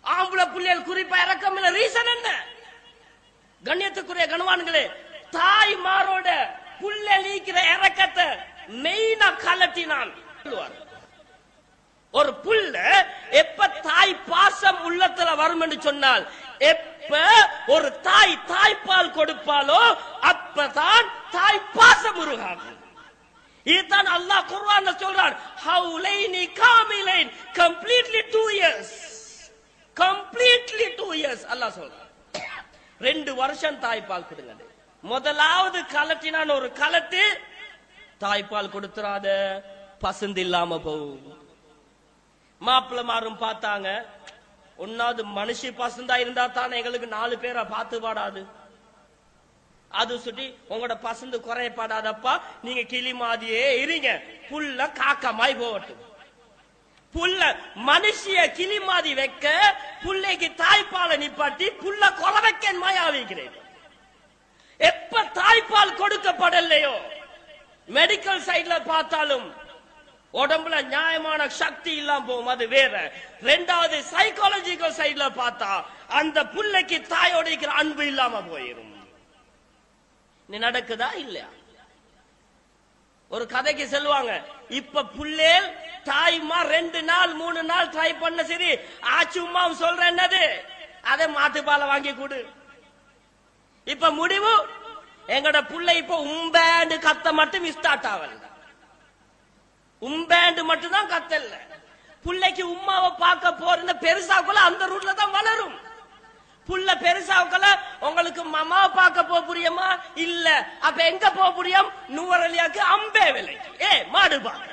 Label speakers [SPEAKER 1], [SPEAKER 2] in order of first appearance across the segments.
[SPEAKER 1] ஆம்பளை புள்ளைகள் குறிப்பா இறக்கம் இல்ல ரீசன் என்ன கண்ணியத்துக்குரிய கணவான்களே தாய்மாரோட புள்ள நீக்கிற இறக்கத்தை மெயினா கலட்டினான் சொல்லுவார். ஒரு புள்ள எப்ப தாய் பாசம் உள்ளத்துல வரும் என்று சொன்னால் எப்ப ஒரு தாய் தாய்ப்பால் கொடுப்பாலோ அப்பதான் தாய் பாசம் உருகாகும் இதுதான் அல்லாஹ் குர்ஆன்ல சொல்றான் ஹவுலைனி காமிலைன் completely two years completely two years Allah சொல்றான் ரெண்டு வருஷம் தாய்ப்பால் கொடுங்க முதலாவது கலட்டினான் ஒரு கலட்டு தாய்ப்பால் கொடுத்துறாத பசுந்து இல்லாம போகும் மாப்பிள்ள மாறும் பார்த்தாங்க ஒன்னாவது மனுஷி பசுந்தா இருந்தா தானே எங்களுக்கு நாலு பேரை பார்த்து பாடாது அது சுட்டி உங்களோட பசந்து குறையப்படாதப்பா நீங்க கிளி மாதிரியே இருங்க புல்ல காக்கமாய் போகட்டும் புல்ல மனுஷிய கிளி மாதிரி வைக்க புள்ளைக்கு தாய்ப்பாலை நிப்பாட்டி புல்ல குறை வைக்க மாயாவிக்கிறேன் எப்ப தாய்ப்பால் கொடுக்கப்படலையோ மெடிக்கல் சைட்ல பார்த்தாலும் உடம்புல நியாயமான சக்தி இல்லாம போகும் அது வேற ரெண்டாவது சைக்காலஜிக்கல் சைட்ல பார்த்தா அந்த புள்ளைக்கு தாயோட இருக்கிற அன்பு இல்லாம போயிரும் நீ நடக்குதா இல்லையா ஒரு கதைக்கு சொல்லுவாங்க இப்ப புள்ளேல் தாய்மா ரெண்டு நாள் மூணு நாள் ட்ரை பண்ண சரி ஆச்சும்மா சொல்ற என்னது அதை மாட்டுப்பாலை வாங்கி கொடு இப்ப முடிவு எங்கட புள்ள இப்ப உம்பேண்டு கத்த மட்டும் ஸ்டார்ட் ஆகல உம்பேண்டு மட்டும் தான் கத்தல்ல புள்ளைக்கு உம்மாவை பார்க்க போறது பெருசாக்குள்ள அந்த ரூட்ல தான் வளரும் புள்ள பெருசாவுக்கல உங்களுக்கு மாமாவை பார்க்க போக புரியுமா இல்ல அப்ப எங்க போக முடியும் நூவரலியாக்கு அம்பே விலைக்கு ஏ மாடு பார்க்க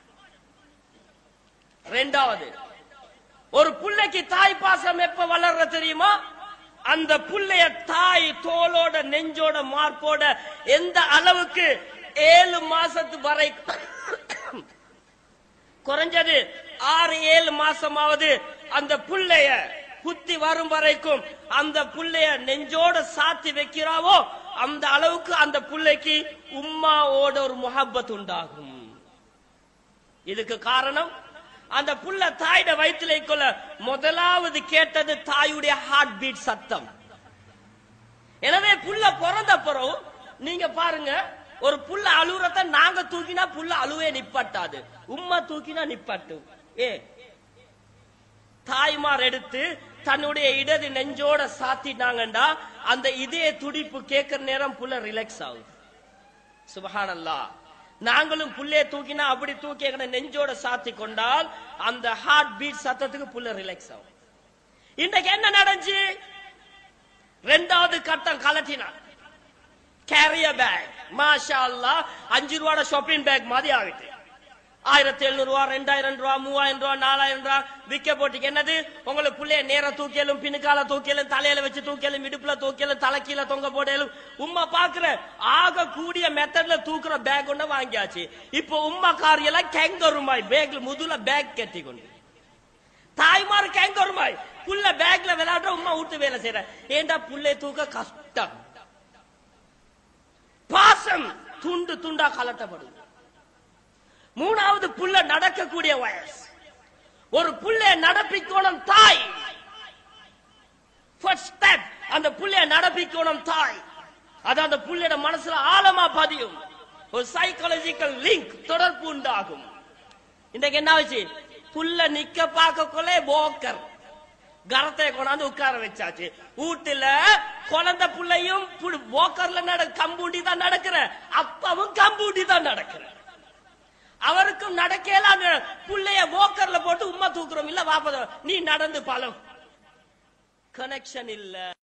[SPEAKER 1] ரெண்டாவது ஒரு புள்ளைக்கு தாய் பாசம் எப்ப வளர்ற தெரியுமா அந்த புள்ளைய தாய் தோளோட நெஞ்சோட மார்போட எந்த அளவுக்கு ஏழு மாசத்து வரை குறைஞ்சது ஆறு ஏழு மாசமாவது அந்த புள்ளைய குத்தி வரும் வரைக்கும் அந்த புள்ளைய நெஞ்சோட சாத்தி வைக்கிறாவோ அந்த அளவுக்கு அந்த புள்ளைக்கு உம்மாவோட ஒரு முஹப்பத் உண்டாகும் இதுக்கு காரணம் அந்த புள்ள தாயிட வயிற்றுல கொள்ள முதலாவது கேட்டது தாயுடைய ஹார்ட் பீட் சத்தம் எனவே புள்ள பிறந்த பிறகு நீங்க பாருங்க ஒரு புள்ள அழுகுறத நாங்க தூக்கினா புள்ள அழுவே நிப்பாட்டாது உம்மா தூக்கினா நிப்பாட்டும் ஏ தாய்மார் எடுத்து தன்னுடைய இடது நெஞ்சோட சாத்திட்டாங்கண்டா அந்த இதய துடிப்பு கேட்கிற நேரம் புள்ள ரிலாக்ஸ் ஆகுது சுபஹானல்லா நாங்களும் புள்ளைய தூக்கினா அப்படி தூக்கி எங்கட நெஞ்சோட சாத்தி கொண்டால் அந்த ஹார்ட் பீட் சத்தத்துக்கு புள்ள ரிலாக்ஸ் ஆகும் இன்றைக்கு என்ன நடந்துச்சு ரெண்டாவது கட்டம் கலட்டினான் கேரியர் பேக் மாஷா அல்லா அஞ்சு ரூபாட ஷாப்பிங் பேக் மாதிரி ஆகிட்டு ஆயிரத்தி எழுநூறு ரூபா ரெண்டாயிரம் ரூபா மூவாயிரம் ரூபா நாலாயிரம் ரூபா விக்க போட்டிக்கு என்னது உங்களுக்கு புள்ளைய நேர தூக்கியலும் பின்னுக்கால தூக்கியலும் தலையில வச்சு தூக்கியலும் இடுப்புல தூக்கியலும் தலை கீழே தொங்க போடலும் உம்மா பாக்குற ஆக கூடிய மெத்தட்ல தூக்குற பேக் ஒண்ணு வாங்கியாச்சு இப்போ உம்மா காரியெல்லாம் கெங்கருமாய் பேக்ல முதுல பேக் கட்டி கொண்டு தாய்மார் கெங்கருமாய் புள்ள பேக்ல விளையாடுற உம்மா விட்டு வேலை செய்யற ஏண்டா புள்ளை தூக்க கஷ்டம் பாசம் துண்டு துண்டா கலட்டப்படுது மூணாவது புள்ள நடக்கக்கூடிய வயசு ஒரு புள்ளைய நடப்பிக்கோணம் தாய் First step, அந்த புள்ளைய நடப்பிக்கோணம் தாய் அது அந்த புள்ளையோட மனசுல ஆழமா பதியும் ஒரு சைக்காலஜிக்கல் லிங்க் தொடர்பு உண்டாகும் இன்றைக்கு என்ன ஆச்சு புள்ள நிக்க பார்க்கக்குள்ளே போக்கர் கரத்தை கொண்டாந்து உட்கார வச்சாச்சு வீட்டுல குழந்தை புள்ளையும் போக்கர்ல நட கம்பூண்டி தான் நடக்கிற அப்பாவும் கம்பூண்டி தான் நடக்கிற அவருக்கும் நடக்கல அந்த புள்ளைய போக்கர்ல போட்டு உம்மா தூக்குறோம் இல்ல வாப்பத நீ நடந்து பழம் கனெக்ஷன் இல்ல